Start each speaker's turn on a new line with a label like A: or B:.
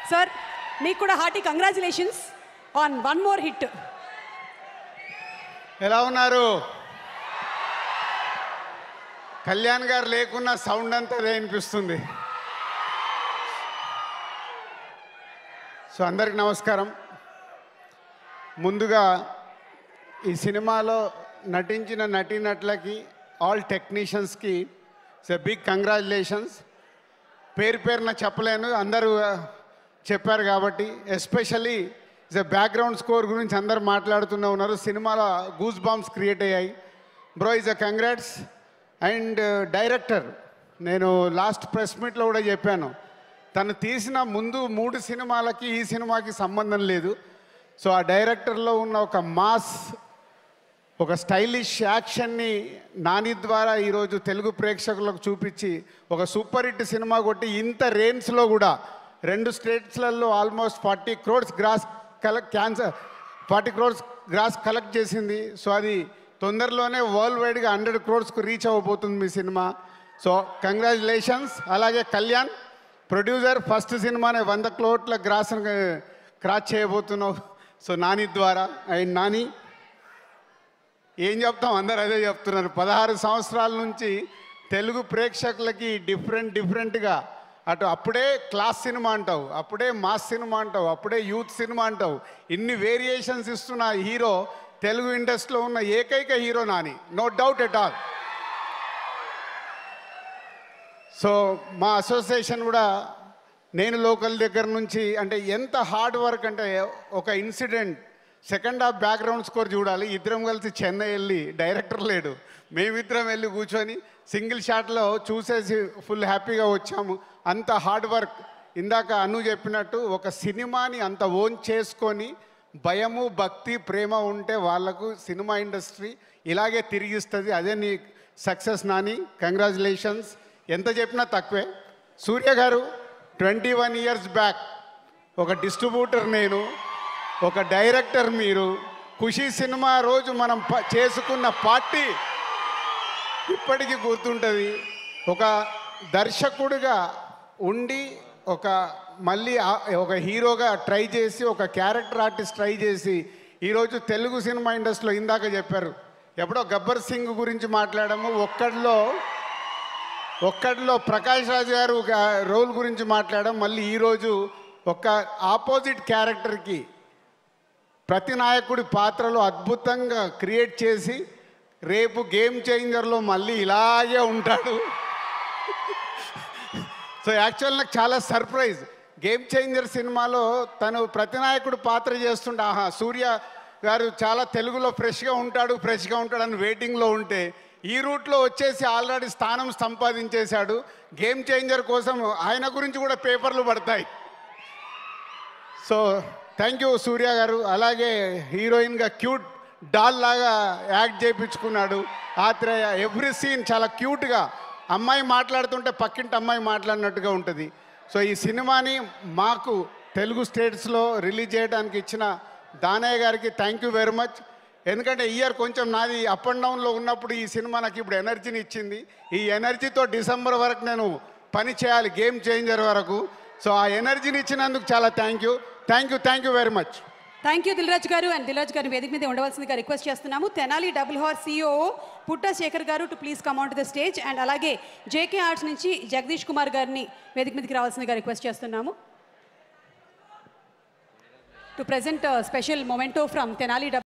A: sir మీకు కూడా hearty congratulations on one more hit
B: ఎలా ఉన్నారు కళ్యాణ్ గారు లేకున్నా సౌండ్ అంతా అదే వినిపిస్తుంది సో అందరికి నమస్కారం ముందుగా ఈ సినిమాలో నటించిన నటీనటులకి ఆల్ టెక్నీషియన్స్కి ఇట్స్ ఎ బిగ్ కంగ్రాచులేషన్స్ పేరు పేరున చెప్పలేను అందరూ ఆ, చెప్పారు కాబట్టి ఎస్పెషల్లీ ఇస్ బ్యాక్గ్రౌండ్ స్కోర్ గురించి అందరు మాట్లాడుతూనే ఉన్నారు సినిమాలో గూస్ బాంబ్స్ క్రియేట్ అయ్యాయి bro is a congrats and director నేను లాస్ట్ ప్రెస్ మీట్లో కూడా చెప్పాను తను తీసిన ముందు మూడు సినిమాలకి ఈ సినిమాకి సంబంధం లేదు సో ఆ డైరెక్టర్లో ఉన్న ఒక మాస్ ఒక స్టైలిష్ యాక్షన్ని నాని ద్వారా ఈరోజు తెలుగు ప్రేక్షకులకు చూపించి ఒక సూపర్ హిట్ సినిమా కొట్టి ఇంత రేంజ్లో కూడా రెండు స్టేట్స్లలో almost forty crores gross collect క్యాన్సర్ ఫార్టీ క్రోడ్స్ గ్రాస్ కలెక్ట్ చేసింది సో అది తొందరలోనే వరల్డ్ వైడ్గా హండ్రెడ్ క్రోడ్స్కు రీచ్ అవ్వబోతుంది మీ సినిమా సో కంగ్రాచులేషన్స్ అలాగే కళ్యాణ్ ప్రొడ్యూసర్ ఫస్ట్ సినిమానే వంద కోట్ల గ్రాస్ క్రాస్ చేయబోతున్నావు సో నాని ద్వారా అండ్ నాని ఏం చెప్తాం అందరు అదే చెప్తున్నారు పదహారు సంవత్సరాల నుంచి తెలుగు ప్రేక్షకులకి డిఫరెంట్ డిఫరెంట్గా అటు అప్పుడే క్లాస్ సినిమా అంటావు అప్పుడే మాస్ సినిమా అంటావు అప్పుడే యూత్ సినిమా అంటావు ఇన్ని వేరియేషన్స్ ఇస్తున్న హీరో తెలుగు ఇండస్ట్రీలో ఉన్న ఏకైక hero Nani no doubt at all so మా అసోసియేషన్ కూడా నేను లోకల్ దగ్గర నుంచి అంటే ఎంత హార్డ్ వర్క్ అంటే ఒక incident second half background score చూడాలి ఇద్దరం కలిసి చెన్నై వెళ్ళి డైరెక్టర్ లేడు మేమిద్దరం వెళ్ళి కూర్చొని సింగిల్ షాట్లో చూసేసి ఫుల్ హ్యాపీగా వచ్చాము అంత హార్డ్ వర్క్ ఇందాక అను చెప్పినట్టు ఒక సినిమాని అంత ఓన్ చేసుకొని భయము భక్తి ప్రేమ ఉంటే వాళ్ళకు సినిమా ఇండస్ట్రీ ఇలాగే తిరిగిస్తుంది అదే నీ సక్సెస్ నాని కంగ్రాచులేషన్స్ ఎంత చెప్పినా తక్కువే సూర్య గారు ట్వంటీ వన్ ఇయర్స్ బ్యాక్ ఒక డిస్ట్రిబ్యూటర్ నేను ఒక డైరెక్టర్ మీరు ఖుషి సినిమా రోజు మనం ప- చేసుకున్న పార్టీ ఇప్పటికీ గుర్తుంటుంది ఒక దర్శకుడిగా ఉండి ఒక మళ్ళీ ఆ- ఒక హీరోగా ట్రై చేసి ఒక క్యారెక్టర్ ఆర్టిస్ట్ ట్రై చేసి ఈరోజు తెలుగు సినిమా ఇండస్ట్రీలో ఇందాక చెప్పారు ఎప్పుడో గబ్బర్ సింగ్ గురించి మాట్లాడాము ఒక్కడిలో ఒక్కడిలో ప్రకాష్ రాజ్ గారు ఒక రోల్ గురించి మాట్లాడడం మళ్ళీ ఈరోజు ఒక ఆపోజిట్ క్యారెక్టర్కి ప్రతి నాయకుడి పాత్రలో అద్భుతంగా క్రియేట్ చేసి రేపు గేమ్ చేంజర్లో మళ్ళీ ఇలాగే ఉంటాడు సో యాక్చువల్ నాకు చాలా సర్ప్రైజ్ గేమ్ చేంజర్ సినిమాలో తను ప్రతినాయకుడు పాత్ర చేస్తుండే ఆహా సూర్య గారు చాలా తెలుగులో ఫ్రెష్గా ఉంటాడు ఫ్రెష్గా ఉంటాడు అని వెయిటింగ్లో ఉంటే ఈ రూట్లో వచ్చేసి ఆల్రెడీ స్థానం సంపాదించేశాడు గేమ్ చేంజర్ కోసం ఆయన గురించి కూడా పేపర్లు పడతాయి సో థ్యాంక్ యూ సూర్య గారు అలాగే హీరోయిన్గా క్యూట్ డాల్ లాగా యాక్ట్ చేయించుకున్నాడు ఆత్రేయ ఎవ్రీ సీన్ చాలా క్యూట్గా అమ్మాయి మాట్లాడుతుంటే పక్కింటి అమ్మాయి మాట్లాడినట్టుగా ఉంటుంది సో ఈ సినిమాని మాకు తెలుగు స్టేట్స్లో రిలీజ్ చేయడానికి ఇచ్చిన దానయ్య గారికి థ్యాంక్ యూ వెరీ మచ్ ఎందుకంటే ఇయర్ కొంచెం నాది అప్ అండ్ డౌన్లో ఉన్నప్పుడు ఈ సినిమా నాకు ఇప్పుడు ఎనర్జీని ఇచ్చింది ఈ ఎనర్జీతో డిసెంబర్ వరకు నేను పని చేయాలి గేమ్ చేంజర్ వరకు సో ఆ ఎనర్జీని ఇచ్చినందుకు చాలా thank you thank you thank you very much
A: thank you Dilraj గారు అండ్ దిల్రాజ్ గారు వేదిక మీద ఉండవలసిందిగా రిక్వెస్ట్ చేస్తున్నాము Tenali double hour CO Putta Shekar గారు to please come on to the stage and అలాగే జేకే ఆర్ట్స్ నుంచి జగదీష్ కుమార్ గారిని వేదిక మీదకి రావాల్సిందిగా రిక్వెస్ట్ చేస్తున్నాము to present special memento from Tenali